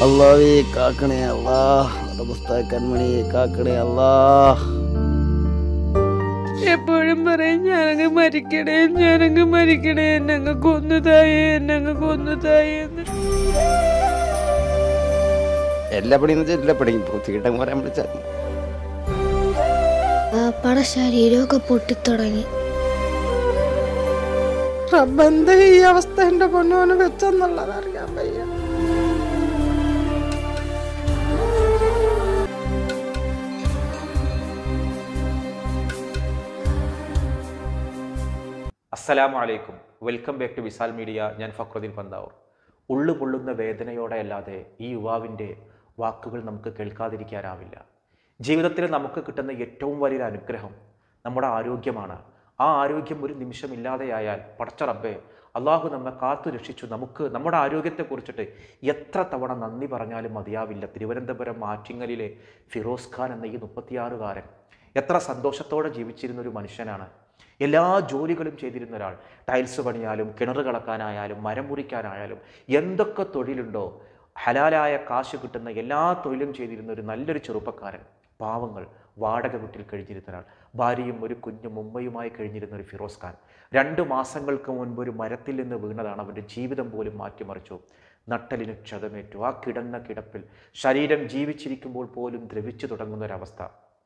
അള്ളാവേ കാക്കണേ അല്ലാ പുസ്തക കൺമണിയെ കാക്കണേ അല്ലാ എപ്പോഴും പറയും ഞാനങ്ങ് മരിക്കണേ ഞാനങ്ങ് മരിക്കണേ എന്നങ്ങ് കൊന്നതായേ എന്നങ്ങ് കൊന്നതായേ എന്ന് എല്ലാ പണിയെന്ന് വെച്ചാൽ എല്ലാ പണിയും പൂത്തിക്കിട്ടാൻ പറയാൻ വിളിച്ചാൽ പാപ്പയുടെ ശരീരമൊക്കെ പൊട്ടിത്തുടങ്ങി റബ്ബെന്ത് ഈ അവസ്ഥ എൻ്റെ പൊന്നോന് വെച്ചെന്നുള്ളത് അറിയാൻ വയ്യ അസ്സലാമു അലൈക്കും welcome back to Visal media ഞാൻ ഫക്രുദ്ദീൻ പന്താവൂർ ഉള്ളു പൊള്ളുന്ന വേദനയോടെ അല്ലാതെ ഈ യുവാവിൻ്റെ വാക്കുകൾ നമുക്ക് കേൾക്കാതിരിക്കാനാവില്ല ജീവിതത്തിൽ നമുക്ക് കിട്ടുന്ന ഏറ്റവും വലിയൊരു അനുഗ്രഹം നമ്മുടെ ആരോഗ്യമാണ് ആ ആരോഗ്യം ഒരു നിമിഷം ഇല്ലാതെയായാൽ പടച്ച റബ്ബേ അള്ളാഹു നമ്മെ കാത്തു രക്ഷിച്ചു നമുക്ക് നമ്മുടെ ആരോഗ്യത്തെക്കുറിച്ചിട്ട് എത്ര തവണ നന്ദി പറഞ്ഞാലും മതിയാവില്ല തിരുവനന്തപുരം ആറ്റിങ്ങലിലെ ഫിറോസ് ഖാൻ എന്ന ഈ മുപ്പത്തിയാറുകാരൻ എത്ര സന്തോഷത്തോടെ ജീവിച്ചിരുന്ന ഒരു മനുഷ്യനാണ് എല്ലാ ജോലികളും ചെയ്തിരുന്ന ഒരാൾ ടൈൽസ് പണിയാലും കിണർ കളക്കാനായാലും മരം മുറിക്കാനായാലും എന്തൊക്കെ തൊഴിലുണ്ടോ ഹലാലായ കാശ് കിട്ടുന്ന എല്ലാ തൊഴിലും ചെയ്തിരുന്ന ഒരു നല്ലൊരു ചെറുപ്പക്കാരൻ പാവങ്ങൾ വാടക വീട്ടിൽ കഴിഞ്ഞിരുന്ന ഒരാൾ ഭാര്യയും ഒരു കുഞ്ഞും മുംബൈയുമായി കഴിഞ്ഞിരുന്ന ഒരു ഫിറോസ് ഖാൻ രണ്ട് മാസങ്ങൾക്ക് മുൻപ് ഒരു മരത്തിൽ നിന്ന് വീണതാണ് അവൻ്റെ ജീവിതം പോലും മാറ്റിമറിച്ചു നട്ടലിന് ക്ഷതമേറ്റു ആ കിടന്ന കിടപ്പിൽ ശരീരം ജീവിച്ചിരിക്കുമ്പോൾ പോലും ദ്രവിച്ചു തുടങ്ങുന്ന ഒരവസ്ഥ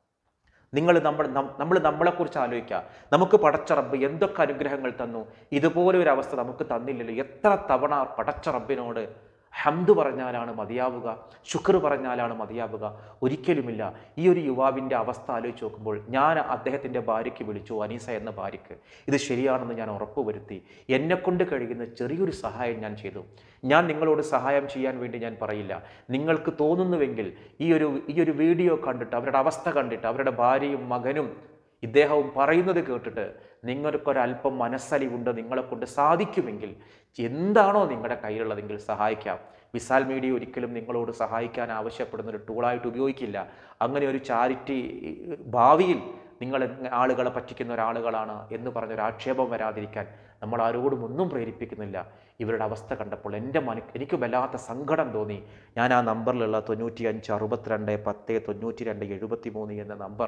നിങ്ങൾ നമ്മൾ നമ്മൾ നമ്മളെക്കുറിച്ച് ആലോചിക്കുക നമുക്ക് പടച്ച റബ്ബ് എന്തൊക്കെ അനുഗ്രഹങ്ങൾ തന്നു ഇതുപോലെ ഒരു അവസ്ഥ നമുക്ക് തന്നില്ലല്ലോ എത്ര തവണ പടച്ച റബ്ബിനോട് ഹംദ് പറഞ്ഞാലാണ് മതിയാവുക ശുക്ർ പറഞ്ഞാലാണ് മതിയാവുക ഒരിക്കലുമില്ല ഈ ഒരു യുവാവിൻ്റെ അവസ്ഥ ആലോചിച്ച് നോക്കുമ്പോൾ ഞാൻ അദ്ദേഹത്തിൻ്റെ ഭാര്യയ്ക്ക് വിളിച്ചു അനീസ എന്ന ഭാര്യയ്ക്ക് ഇത് ശരിയാണെന്ന് ഞാൻ ഉറപ്പുവരുത്തി എന്നെക്കൊണ്ട് കഴിയുന്ന ചെറിയൊരു സഹായം ഞാൻ ചെയ്തു ഞാൻ നിങ്ങളോട് സഹായം ചെയ്യാൻ വേണ്ടി ഞാൻ പറയില്ല നിങ്ങൾക്ക് തോന്നുന്നുവെങ്കിൽ ഈ ഒരു ഈ ഒരു വീഡിയോ കണ്ടിട്ട് അവരുടെ അവസ്ഥ കണ്ടിട്ട് അവരുടെ ഭാര്യയും മകനും ഇദ്ദേഹവും പറയുന്നത് കേട്ടിട്ട് നിങ്ങൾക്കൊരല്പം മനസ്സലിവുണ്ട് നിങ്ങളെക്കൊണ്ട് സാധിക്കുമെങ്കിൽ എന്താണോ നിങ്ങളുടെ കയ്യിലുള്ളതെങ്കിൽ സഹായിക്കാം വിസാൽ മീഡിയ ഒരിക്കലും നിങ്ങളോട് സഹായിക്കാൻ ആവശ്യപ്പെടുന്ന ഒരു ടൂളായിട്ട് ഉപയോഗിക്കില്ല അങ്ങനെ ഒരു ചാരിറ്റി ഭാവിയിൽ നിങ്ങൾ ആളുകളെ പറ്റിക്കുന്ന ഒരാളുകളാണ് എന്ന് പറഞ്ഞൊരു ആക്ഷേപം വരാതിരിക്കാൻ നമ്മൾ ആരോടും ഒന്നും പ്രേരിപ്പിക്കുന്നില്ല ഇവരുടെ അവസ്ഥ കണ്ടപ്പോൾ എൻ്റെ മന എനിക്ക് വല്ലാത്ത സങ്കടം തോന്നി ഞാൻ ആ നമ്പറിലുള്ള തൊണ്ണൂറ്റി അഞ്ച് അറുപത്തിരണ്ട് പത്ത് തൊണ്ണൂറ്റി രണ്ട് എഴുപത്തി മൂന്ന് എന്ന നമ്പർ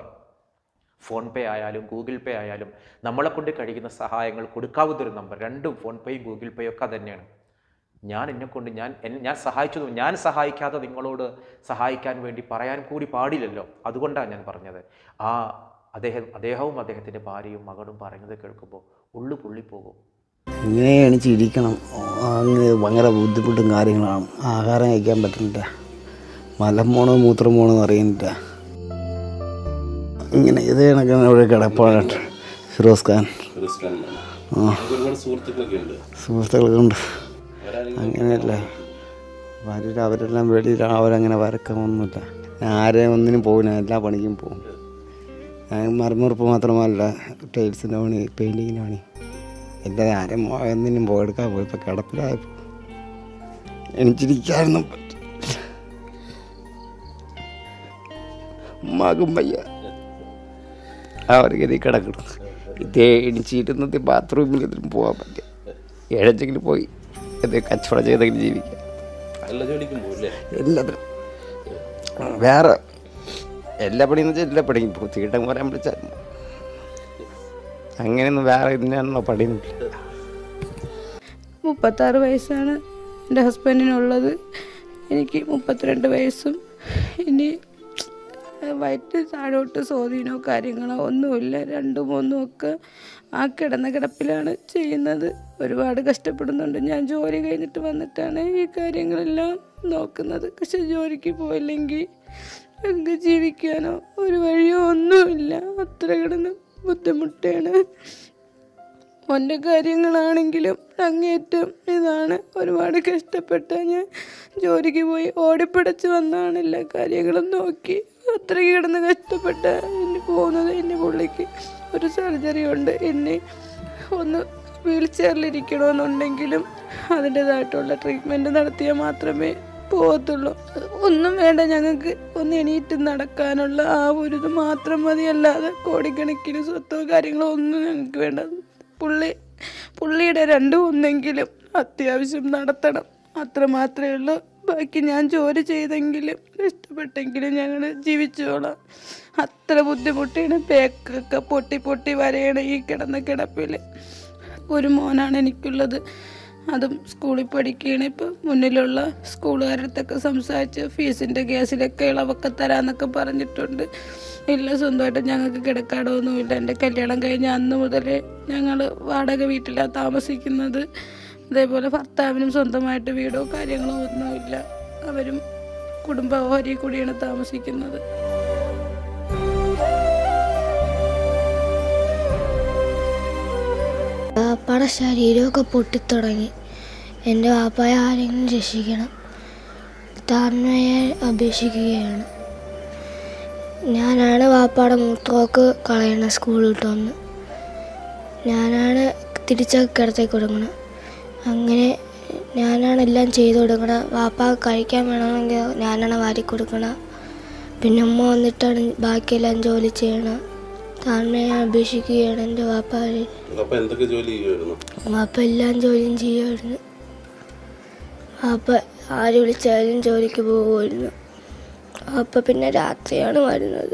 ഫോൺ പേ ആയാലും ഗൂഗിൾ പേ ആയാലും നമ്മളെ കൊണ്ട് കഴിയുന്ന സഹായങ്ങൾ കൊടുക്കാവുന്നൊരു നമ്പർ രണ്ടും ഫോൺ പേയും ഗൂഗിൾ പേയും ഒക്കെ തന്നെയാണ് ഞാൻ എന്നെ കൊണ്ട് ഞാൻ എൻ- ഞാൻ സഹായിച്ചത് ഞാൻ സഹായിക്കാതെ നിങ്ങളോട് സഹായിക്കാൻ വേണ്ടി പറയാൻ കൂടി പാടില്ലല്ലോ അതുകൊണ്ടാണ് ഞാൻ പറഞ്ഞത് ആ അദ്ദേഹം അദ്ദേഹവും അദ്ദേഹത്തിൻ്റെ ഭാര്യയും മകളും പറയുന്നത് കേൾക്കുമ്പോൾ ഉള്ളു പൊള്ളിപ്പോകും ഇങ്ങനെ എണിച്ചിരിക്കണം അങ്ങനെ ഭയങ്കര ബുദ്ധിമുട്ടും കാര്യങ്ങളാണ് ആഹാരം കഴിക്കാൻ പറ്റുന്നില്ല മലം പോണോ മൂത്രം പോണോ എന്ന് അറിയുന്നില്ല ഇങ്ങനെ ഇത് കണക്കാണ് ഇവിടെ കിടപ്പാണ് ഫിറോസ് ഖാൻ ആ ഒരുപാട് സുഹൃത്തുക്കളൊക്കെ ഉണ്ട് സുഹൃത്തുക്കളൊക്കെ ഉണ്ട് അങ്ങനെയല്ല ഭാര്യ അവരെല്ലാം വെളിയിലാണ് അവരങ്ങനെ വരക്കമൊന്നുമില്ല ഞാൻ ആരെയും ഒന്നിനും പോകില്ല എല്ലാ പണിക്കും പോകും ഞാൻ മരമുറിപ്പ് മാത്രമല്ല ടൈൽസിൻ്റെ പണി പെയിൻറ്റിങ്ങിൻ്റെ പണി എല്ലാ ആരും എന്തിനും പോയെടുക്കാൻ പോയി ഇപ്പോൾ കിടപ്പിലായപ്പോൾ എണിച്ചിരിക്കാനൊന്നും പറ്റില്ല ഉമ്മാക്കും വയ്യ അവർക്ക് കിടക്കണം ഇതേ എണിച്ചിരുന്നത് ബാത്റൂമിൽ ഇതിലും പോകാൻ പറ്റില്ല ഏഴെങ്കിലും പോയി ഇത് കച്ചവടം ചെയ്തെങ്കിലും ജീവിക്കാം എല്ലാ ജോലിക്കും പോകില്ലേ എല്ലാത്തിനും വേറെ എല്ലാ പണിയെന്ന് വെച്ചാൽ എല്ലാ പണിയും പൂത്തിക്കിട്ടാൻ പറയാൻ വിളിച്ചാൽ അങ്ങനെയൊന്നും വേറെ ഇതിനാണല്ലോ പണിയൊന്നുമില്ല മുപ്പത്താറ് വയസ്സാണ് എൻ്റെ ഹസ്ബൻഡിനുള്ളത് എനിക്ക് മുപ്പത്തിരണ്ട് വയസ്സും ഇനി വയറ്റ് താഴോട്ട് സ്വാധീനമോ കാര്യങ്ങളോ ഒന്നുമില്ല രണ്ടും ഒന്നും ഒക്കെ ആ കിടന്ന കിടപ്പിലാണ് ചെയ്യുന്നത് ഒരുപാട് കഷ്ടപ്പെടുന്നുണ്ട് ഞാൻ ജോലി കഴിഞ്ഞിട്ട് വന്നിട്ടാണ് ഈ കാര്യങ്ങളെല്ലാം നോക്കുന്നത് പക്ഷെ ജോലിക്ക് പോയില്ലെങ്കിൽ എനിക്ക് ജീവിക്കാനോ ഒരു വഴിയോ ഒന്നുമില്ല അത്ര കിടന്ന് ബുദ്ധിമുട്ടാണ് ഓൻ്റെ കാര്യങ്ങളാണെങ്കിലും അങ്ങേറ്റം ഇതാണ് ഒരുപാട് കഷ്ടപ്പെട്ട ഞാൻ ജോലിക്ക് പോയി ഓടിപ്പിടച്ച് വന്നാണ് എല്ലാ കാര്യങ്ങളും നോക്കി അത്രയ്ക്ക് കിടന്ന് കഷ്ടപ്പെട്ട എന്നെ പോകുന്നത് എൻ്റെ പുള്ളിക്ക് ഒരു സർജറി ഉണ്ട് എന്നെ ഒന്ന് വീൽ ചെയറിലിരിക്കണമെന്നുണ്ടെങ്കിലും അതിൻ്റെതായിട്ടുള്ള ട്രീറ്റ്മെൻറ്റ് നടത്തിയാൽ മാത്രമേ പോകത്തുള്ളൂ ഒന്നും വേണ്ട ഞങ്ങൾക്ക് ഒന്ന് എണീറ്റ് നടക്കാനുള്ള ആ ഒരു ഇത് മാത്രം മതിയല്ലാതെ കോടിക്കണക്കിന് സ്വത്തോ കാര്യങ്ങളോ ഒന്നും ഞങ്ങൾക്ക് വേണ്ട പുള്ളി പുള്ളിയുടെ രണ്ടും ഒന്നെങ്കിലും അത്യാവശ്യം നടത്തണം അത്ര മാത്രമേ ഉള്ളൂ ബാക്കി ഞാൻ ജോലി ചെയ്തെങ്കിലും ഇഷ്ടപ്പെട്ടെങ്കിലും ഞങ്ങൾ ജീവിച്ചോളാം അത്ര ബുദ്ധിമുട്ടിയാണ് പേക്കൊക്കെ പൊട്ടി പൊട്ടി വരെയാണ് ഈ കിടന്ന കിടപ്പിൽ ഒരു മോനാണ് എനിക്കുള്ളത് അതും സ്കൂളിൽ പഠിക്കുകയാണ് ഇപ്പോൾ മുന്നിലുള്ള സ്കൂളുകാരുടെ അടുത്തൊക്കെ സംസാരിച്ച് ഫീസിൻ്റെ ഗ്യാസിലൊക്കെ ഇളവൊക്കെ തരാമെന്നൊക്കെ പറഞ്ഞിട്ടുണ്ട് ഇല്ല സ്വന്തമായിട്ട് ഞങ്ങൾക്ക് കിടക്കാടൊന്നുമില്ല എൻ്റെ കല്യാണം കഴിഞ്ഞ അന്ന് മുതലേ ഞങ്ങൾ വാടക വീട്ടിലാണ് താമസിക്കുന്നത് അതേപോലെ ഭർത്താവിനും സ്വന്തമായിട്ട് വീടോ കാര്യങ്ങളോ ഒന്നുമില്ല അവരും കുടുംബ ഓഹരി കൂടിയാണ് താമസിക്കുന്നത് വാപ്പയുടെ ശരീരമൊക്കെ പൊട്ടിത്തുടങ്ങി എൻ്റെ വാപ്പയെ ആരെങ്കിലും രക്ഷിക്കണം താഴ്മയെ അപേക്ഷിക്കുകയാണ് ഞാനാണ് വാപ്പയുടെ മൂത്രമൊക്കെ കളയണത് സ്കൂളിൽ വിട്ട് വന്ന് ഞാനാണ് തിരിച്ചൊക്കെ കിടത്തി കൊടുക്കണം അങ്ങനെ ഞാനാണ് എല്ലാം ചെയ്തു കൊടുക്കണം വാപ്പ കഴിക്കാൻ വേണമെങ്കിൽ ഞാനാണ് വാരി കൊടുക്കണം പിന്നെ ഉമ്മ വന്നിട്ടാണ് ബാക്കിയെല്ലാം ജോലി ചെയ്യണം താഴ്മയെ അപേക്ഷിക്കുകയാണ് എൻ്റെ വാപ്പാരെ അപ്പൊ എന്തൊക്കെ ജോലി ചെയ്യുമായിരുന്നു വാപ്പ എല്ലാം ജോലിയും ചെയ്യുമായിരുന്നു വാപ്പ ആര് വിളിച്ചാലും ജോലിക്ക് പോകുമായിരുന്നു വാപ്പ പിന്നെ രാത്രിയാണ് വരുന്നത്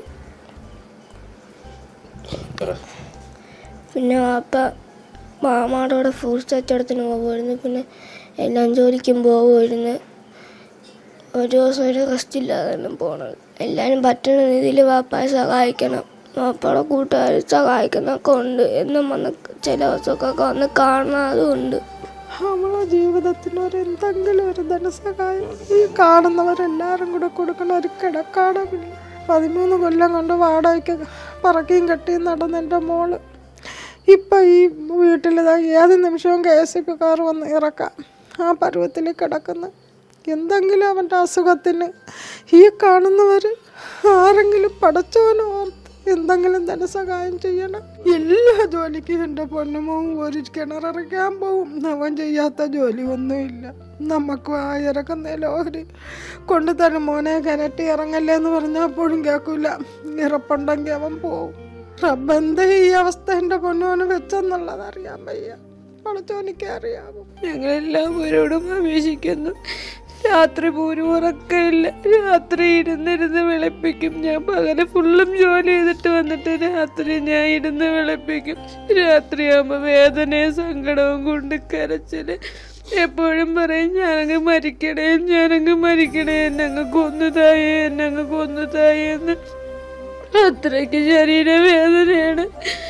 പറ പിന്നെ വാപ്പ മാമാടെ കൂടെ ഫ്രൂട്ട്സ് കച്ചവടത്തിന് പോകുമായിരുന്നു പിന്നെ എല്ലാം ജോലിക്കും പോകുമായിരുന്നു ഒരു ദിവസം ഒരു റെസ്റ്റ് ഇല്ലാതാണ് പോണത് എല്ലാവരും പറ്റുന്ന രീതിയിൽ വാപ്പായെ സഹായിക്കണം വാപ്പയുടെ കൂട്ടുകാർ സഹായിക്കുന്നൊക്കെ ഉണ്ട് എന്നും വന്ന് ചില ദിവസമൊക്കെ വന്ന് കാണാതും ഉണ്ട് നമ്മളെ ജീവിതത്തിന് ഒരു എന്തെങ്കിലും ഒരു ധനസഹായം ഈ കാണുന്നവരെല്ലാവരും കൂടെ കൊടുക്കണ ഒരു കിടക്കാടമില്ല പതിമൂന്ന് കൊല്ലം കൊണ്ട് വാടകയ്ക്ക് പറക്കിയും കെട്ടിയും നടന്ന എൻ്റെ മോള് ഇപ്പം ഈ വീട്ടിൽ ഏത് നിമിഷവും കെ എസ് ഇ കാർ വന്ന് ഇറക്കാം ആ പരുവത്തിൽ കിടക്കുന്ന എന്തെങ്കിലും അവൻ്റെ അസുഖത്തിന് ഈ കാണുന്നവർ ആരെങ്കിലും പടച്ചവനെ ഓർത്ത് എന്തെങ്കിലും ധനസഹായം ചെയ്യണം എല്ലാ ജോലിക്കും എൻ്റെ പൊന്നുമോൻ ഒരു കിണറിറക്കാൻ പോവും അവൻ ചെയ്യാത്ത ജോലി ഒന്നുമില്ല നമുക്ക് ആ ഇറക്കുന്ന ലോഹരി കൊണ്ടുതരും മോനെ കിരട്ടി ഇറങ്ങല്ലേ എന്ന് പറഞ്ഞാൽ അപ്പോഴും കേൾക്കൂല ഇറപ്പുണ്ടെങ്കിൽ അവൻ പോവും റബ്ബെന്താ ഈ അവസ്ഥ എൻ്റെ പൊന്നുമോന് വെച്ചെന്നുള്ളത് അറിയാൻ വയ്യ പടച്ചോനിക്ക് അറിയാമോ ഞങ്ങളെല്ലാവരോടും അപേക്ഷിക്കുന്നു രാത്രി പോലും ഉറക്കമില്ല രാത്രി ഇരുന്നിരുന്ന് വിളിപ്പിക്കും ഞാൻ പകല് ഫുള്ളും ജോലി ചെയ്തിട്ട് വന്നിട്ട് രാത്രി ഞാൻ ഇരുന്ന് വിളിപ്പിക്കും രാത്രിയാകുമ്പോൾ വേദനയും സങ്കടവും കൊണ്ട് കരച്ചില് എപ്പോഴും പറയും ഞാനങ്ങ് മരിക്കണേ ഞാനങ്ങ് മരിക്കണേ എന്നങ്ങ് കൊന്നുതായേ എന്നങ്ങ് കൊന്നുതായേ എന്ന് അത്രയ്ക്ക് ശരീരവേദനയാണ്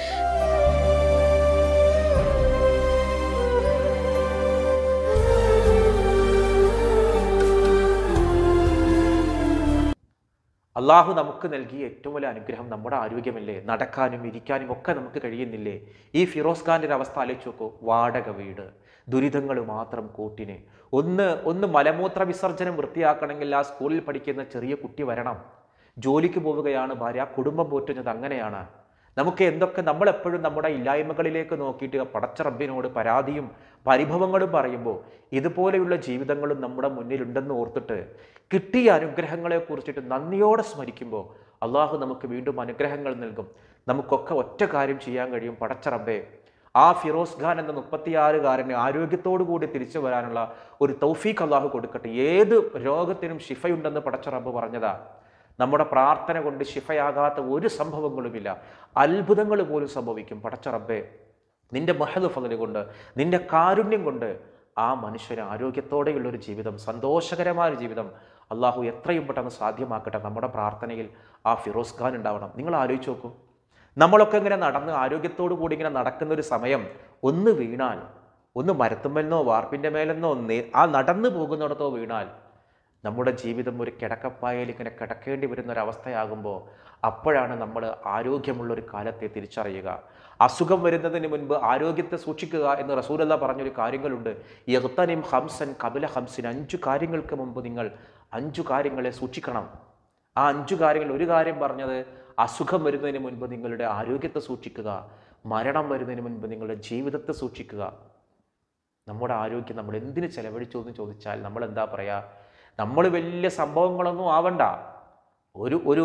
അള്ളാഹു നമുക്ക് നൽകിയ ഏറ്റവും വലിയ അനുഗ്രഹം നമ്മുടെ ആരോഗ്യമല്ലേ നടക്കാനും ഇരിക്കാനും ഒക്കെ നമുക്ക് കഴിയുന്നില്ലേ ഈ ഫിറോസ് ഖാൻ്റെ ഒരു അവസ്ഥ ആലോചിച്ച് നോക്കൂ വാടക വീട് ദുരിതങ്ങൾ മാത്രം കൂട്ടിന് ഒന്ന് ഒന്ന് മലമൂത്ര വിസർജനം വൃത്തിയാക്കണമെങ്കിൽ ആ സ്കൂളിൽ പഠിക്കുന്ന ചെറിയ കുട്ടി വരണം ജോലിക്ക് പോവുകയാണ് ഭാര്യ കുടുംബം പോറ്റുന്നത് അങ്ങനെയാണ് നമുക്ക് എന്തൊക്കെ നമ്മളെപ്പോഴും നമ്മുടെ ഇല്ലായ്മകളിലേക്ക് നോക്കിയിട്ട് പടച്ച റബ്ബിനോട് പരാതിയും പരിഭവങ്ങളും പറയുമ്പോൾ ഇതുപോലെയുള്ള ജീവിതങ്ങളും നമ്മുടെ മുന്നിലുണ്ടെന്ന് ഓർത്തിട്ട് കിട്ടിയ അനുഗ്രഹങ്ങളെ കുറിച്ചിട്ട് നന്ദിയോടെ സ്മരിക്കുമ്പോൾ അള്ളാഹു നമുക്ക് വീണ്ടും അനുഗ്രഹങ്ങൾ നൽകും നമുക്കൊക്കെ ഒറ്റ കാര്യം ചെയ്യാൻ കഴിയും പടച്ച റബ്ബേ ആ ഫിറോസ് ഖാൻ എന്ന മുപ്പത്തിയാറുകാരന് ആരോഗ്യത്തോടു കൂടി തിരിച്ചു വരാനുള്ള ഒരു തൗഫീഖ് അള്ളാഹു കൊടുക്കട്ടെ ഏത് രോഗത്തിനും ശിഫയുണ്ടെന്ന് പടച്ച റബ്ബ് പറഞ്ഞതാ നമ്മുടെ പ്രാർത്ഥന കൊണ്ട് ശിഫയാകാത്ത ഒരു സംഭവങ്ങളുമില്ല അത്ഭുതങ്ങൾ പോലും സംഭവിക്കും പടച്ച റബ്ബേ നിന്റെ മഹദ് ഫതല് കൊണ്ട് നിന്റെ കാരുണ്യം കൊണ്ട് ആ മനുഷ്യന് ആരോഗ്യത്തോടെയുള്ള ഒരു ജീവിതം സന്തോഷകരമായ ഒരു ജീവിതം അള്ളാഹു എത്രയും പെട്ടെന്ന് സാധ്യമാക്കട്ടെ നമ്മുടെ പ്രാർത്ഥനയിൽ ആ ഫിറോസ് ഖാൻ ഉണ്ടാവണം നിങ്ങൾ ആലോചിച്ച് നോക്കൂ നമ്മളൊക്കെ ഇങ്ങനെ നടന്ന് ആരോഗ്യത്തോടു കൂടി ഇങ്ങനെ നടക്കുന്ന ഒരു സമയം ഒന്ന് വീണാൽ ഒന്ന് മരത്തുമ്മലിനോ വാർപ്പിൻ്റെ മേലെന്നോ നേ- ആ നടന്നു പോകുന്നിടത്തോ വീണാൽ നമ്മുടെ ജീവിതം ഒരു കിടക്കപ്പായയിൽ ഇങ്ങനെ കിടക്കേണ്ടി വരുന്ന ഒരു അവസ്ഥയാകുമ്പോൾ അപ്പോഴാണ് നമ്മൾ ആരോഗ്യമുള്ള ഒരു കാലത്തെ തിരിച്ചറിയുക അസുഖം വരുന്നതിന് മുൻപ് ആരോഗ്യത്തെ സൂക്ഷിക്കുക എന്ന് റസൂലല്ല പറഞ്ഞൊരു കാര്യങ്ങളുണ്ട് യഹ്തനിം ഹംസൻ കപില ഹംസിൻ അഞ്ചു കാര്യങ്ങൾക്ക് മുമ്പ് നിങ്ങൾ അഞ്ചു കാര്യങ്ങളെ സൂക്ഷിക്കണം ആ അഞ്ചു കാര്യങ്ങൾ ഒരു കാര്യം പറഞ്ഞത് അസുഖം വരുന്നതിന് മുൻപ് നിങ്ങളുടെ ആരോഗ്യത്തെ സൂക്ഷിക്കുക മരണം വരുന്നതിന് മുൻപ് നിങ്ങളുടെ ജീവിതത്തെ സൂക്ഷിക്കുക നമ്മുടെ ആരോഗ്യം നമ്മൾ എന്തിന് ചെലവഴിച്ചു എന്ന് ചോദിച്ചാൽ നമ്മൾ എന്താ പറയുക നമ്മൾ വലിയ സംഭവങ്ങളൊന്നും ആവണ്ട ഒരു ഒരു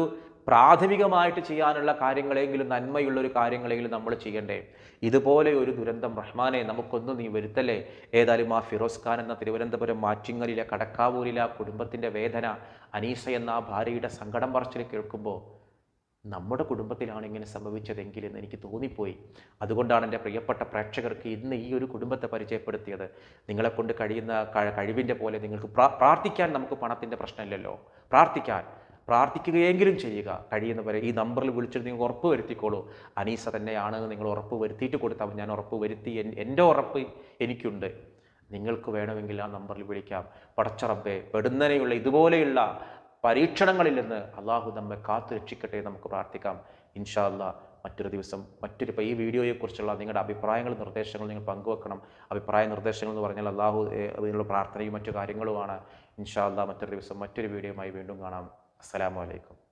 പ്രാഥമികമായിട്ട് ചെയ്യാനുള്ള കാര്യങ്ങളെങ്കിലും നന്മയുള്ള ഒരു കാര്യങ്ങളെങ്കിലും നമ്മൾ ചെയ്യണ്ടേ ഇതുപോലെ ഒരു ദുരന്തം റഹ്മാനെ നമുക്കൊന്നും നീ വരുത്തല്ലേ ഏതായാലും ആ ഫിറോസ് ഖാൻ എന്ന തിരുവനന്തപുരം മാറ്റിങ്ങലിലെ കടക്കാവൂരിലെ ആ കുടുംബത്തിൻ്റെ വേദന അനീസ എന്ന ആ ഭാര്യയുടെ സങ്കടം പറച്ചിൽ കേൾക്കുമ്പോൾ നമ്മുടെ കുടുംബത്തിലാണ് ഇങ്ങനെ സംഭവിച്ചതെങ്കിൽ എന്ന് എനിക്ക് തോന്നിപ്പോയി അതുകൊണ്ടാണ് എൻ്റെ പ്രിയപ്പെട്ട പ്രേക്ഷകർക്ക് ഇന്ന് ഈ ഒരു കുടുംബത്തെ പരിചയപ്പെടുത്തിയത് നിങ്ങളെക്കൊണ്ട് കഴിയുന്ന ക- കഴിവിൻ്റെ പോലെ നിങ്ങൾക്ക് പ്രാ- പ്രാർത്ഥിക്കാൻ നമുക്ക് പണത്തിൻ്റെ പ്രശ്നമില്ലല്ലോ പ്രാർത്ഥിക്കാൻ പ്രാർത്ഥിക്കുകയെങ്കിലും ചെയ്യുക കഴിയുന്നവരെ ഈ നമ്പറിൽ വിളിച്ചിട്ട് നിങ്ങൾ ഉറപ്പ് വരുത്തിക്കോളൂ അനീസ തന്നെയാണെന്ന് നിങ്ങൾ ഉറപ്പ് വരുത്തിയിട്ട് കൊടുത്താൽ ഞാൻ ഉറപ്പ് വരുത്തി എൻ- എൻ്റെ ഉറപ്പ് എനിക്കുണ്ട് നിങ്ങൾക്ക് വേണമെങ്കിൽ ആ നമ്പറിൽ വിളിക്കാം പടച്ചറബെ പെടുന്നതിനെയുള്ള ഇതുപോലെയുള്ള പരീക്ഷണങ്ങളിൽ നിന്ന് അള്ളാഹു നമ്മെ കാത്തു രക്ഷിക്കട്ടെ എന്ന് നമുക്ക് പ്രാർത്ഥിക്കാം ഇൻഷാ അല്ലാ മറ്റൊരു ദിവസം മറ്റൊരു ഇപ്പോൾ ഈ വീഡിയോയെക്കുറിച്ചുള്ള നിങ്ങളുടെ അഭിപ്രായങ്ങളും നിർദ്ദേശങ്ങളും നിങ്ങൾ പങ്കുവെക്കണം അഭിപ്രായ നിർദ്ദേശങ്ങൾ എന്ന് പറഞ്ഞാൽ അള്ളാഹു ഏഹ്, അതിനുള്ള പ്രാർത്ഥനയും മറ്റു കാര്യങ്ങളുമാണ് ഇൻഷാ അല്ലാ മറ്റൊരു ദിവസം മറ്റൊരു വീഡിയോയുമായി വീണ്ടും കാണാം അസ്സലാമു അലൈക്കും